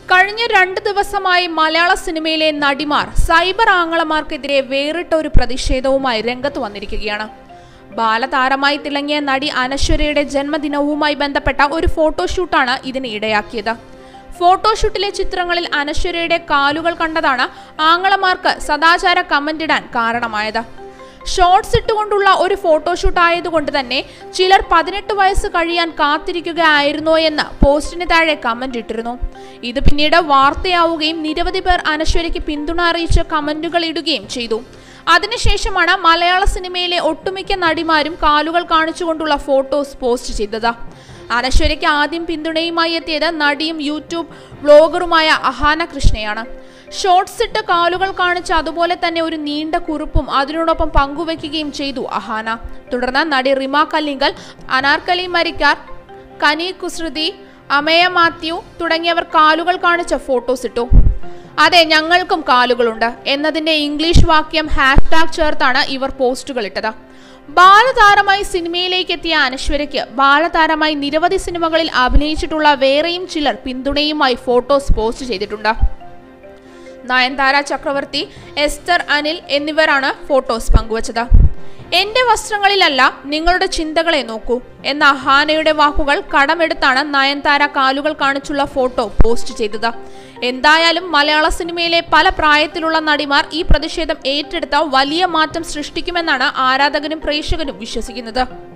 കഴിഞ്ഞ രണ്ട് ദിവസമായി മലയാള സിനിമയിലെ നടിമാർ സൈബർ ആങ്ങളമാർക്കെതിരെ വേറിട്ട ഒരു പ്രതിഷേധവുമായി രംഗത്ത് വന്നിരിക്കുകയാണ് ബാലതാരമായി തിളങ്ങിയ നടി അനശ്വരയുടെ ജന്മദിനവുമായി ബന്ധപ്പെട്ട ഒരു ഫോട്ടോഷൂട്ടാണ് ഇതിന് ഇടയാക്കിയത് ഫോട്ടോഷൂട്ടിലെ ചിത്രങ്ങളിൽ അനശ്വരയുടെ കാലുകൾ കണ്ടതാണ് ആങ്ങളമാർക്ക് സദാചാര കമന്റിടാൻ കാരണമായത് ഷോർട്സ് ഇട്ടുകൊണ്ടുള്ള ഒരു ഫോട്ടോഷൂട്ട് ആയതുകൊണ്ട് തന്നെ ചിലർ പതിനെട്ട് വയസ്സ് കഴിയാൻ കാത്തിരിക്കുകയായിരുന്നോ എന്ന് പോസ്റ്റിന് താഴെ കമന്റ് ഇട്ടിരുന്നു ഇത് പിന്നീട് വാർത്തയാവുകയും നിരവധി പേർ അനശ്വരയ്ക്ക് പിന്തുണ അറിയിച്ച് കമന്റുകൾ ഇടുകയും ചെയ്തു അതിനുശേഷമാണ് മലയാള സിനിമയിലെ ഒട്ടുമിക്ക നടിമാരും കാലുകൾ കാണിച്ചുകൊണ്ടുള്ള ഫോട്ടോസ് പോസ്റ്റ് ചെയ്തത് അനശ്വരയ്ക്ക് ആദ്യം പിന്തുണയുമായി എത്തിയത് നടിയും യൂട്യൂബ് വ്ലോഗറുമായ അഹാന കൃഷ്ണയാണ് ഷോർട്സ് ഇട്ട് കാലുകൾ കാണിച്ച് അതുപോലെ തന്നെ ഒരു നീണ്ട കുറിപ്പും അതിനോടൊപ്പം പങ്കുവെക്കുകയും ചെയ്തു അഹാന തുടർന്ന് നടി റിമ കല്ലിങ്കൽ അനാർക്കലി മരിക്കാർ കനി കുസൃതി അമയ മാത്യു തുടങ്ങിയവർ കാലുകൾ കാണിച്ച ഫോട്ടോസ് ഇട്ടു അതെ ഞങ്ങൾക്കും കാലുകളുണ്ട് എന്നതിന്റെ ഇംഗ്ലീഷ് വാക്യം ഹാഷ്ടാഗ് ചേർത്താണ് ഇവർ പോസ്റ്റുകൾ ഇട്ടത് ബാലതാരമായി സിനിമയിലേക്ക് എത്തിയ അനശ്വരയ്ക്ക് ബാലതാരമായി നിരവധി സിനിമകളിൽ അഭിനയിച്ചിട്ടുള്ള വേറെയും ചിലർ പിന്തുണയുമായി ഫോട്ടോസ് പോസ്റ്റ് ചെയ്തിട്ടുണ്ട് നയൻതാര ചക്രവർത്തി എസ്തർ അനിൽ എന്നിവരാണ് ഫോട്ടോസ് പങ്കുവച്ചത് എന്റെ വസ്ത്രങ്ങളിലല്ല നിങ്ങളുടെ ചിന്തകളെ നോക്കൂ എന്ന അഹാനയുടെ വാക്കുകൾ കടമെടുത്താണ് നയൻതാര കാലുകൾ കാണിച്ചുള്ള ഫോട്ടോ പോസ്റ്റ് ചെയ്തത് എന്തായാലും മലയാള സിനിമയിലെ പല പ്രായത്തിലുള്ള നടിമാർ ഈ പ്രതിഷേധം ഏറ്റെടുത്ത വലിയ മാറ്റം സൃഷ്ടിക്കുമെന്നാണ് ആരാധകരും പ്രേക്ഷകരും വിശ്വസിക്കുന്നത്